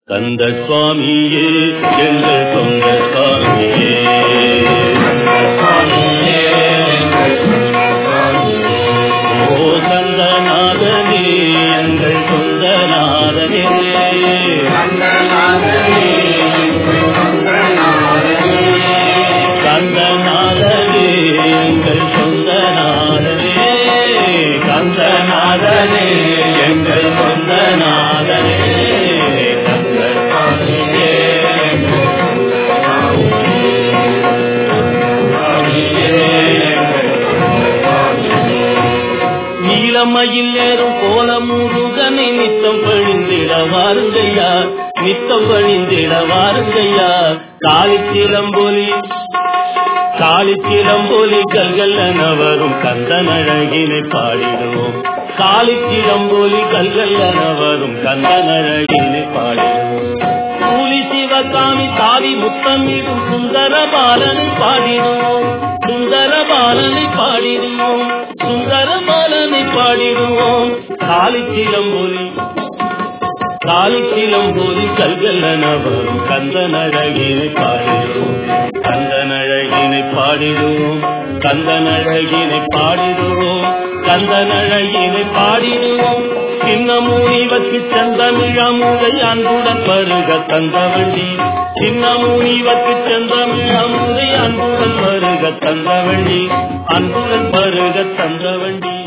கந்த சுவாமியே எங்கள் சொந்த சுவாமியே ஓ கந்தநாதனே எங்கள் சொந்த நாதனே கந்தநாதனே எங்கள் சொந்த நாதனே கந்தநாதனே எங்கள் சொந்த நாதனே கந்த சுவாமியே எங்கள் நீலமயில் நேரும் கோல முருகனை நித்தம் பணிந்திட வாருங்கையா நித்தம் பணிந்திட வாருங்கையா காலிச்சிலம்பொலி காலிச்சிலம்பொலி கல்கல்லன வரும் கந்தன் அழகினை பாடிடுவோம் காலிச்சிலம்பொலி கல்கல்லன வரும் கந்தன் அழகினை பாடிடுவோம் கூலி சிவகாமி சாவி முத்தமிடும் சுந்தர பாலனை பாடிடுவோம் சுந்தர பாலனை பாடிடுவோம் சுந்தர பாலனை பாடிடுவோம் காலிச்சிலம்பொலி காலிச்சிலம்பொலி கல்கல்லன வரும் கந்தனழகினை பாடிடுவோம் கந்தனழகினை பாடிடுவோம் கந்தனழகினை பாடிடுவோம் கந்தனழகினை பாடிடுவோம் சின்னமூனிவற்கு செந்தமிழமுதை அன்புடன் பருக தந்தவண்டி சின்னமூனிவற்கு செந்தமிழமுதை அன்புடன் பருக தந்தவண்டி அன்புடன் பருக தந்தவண்டி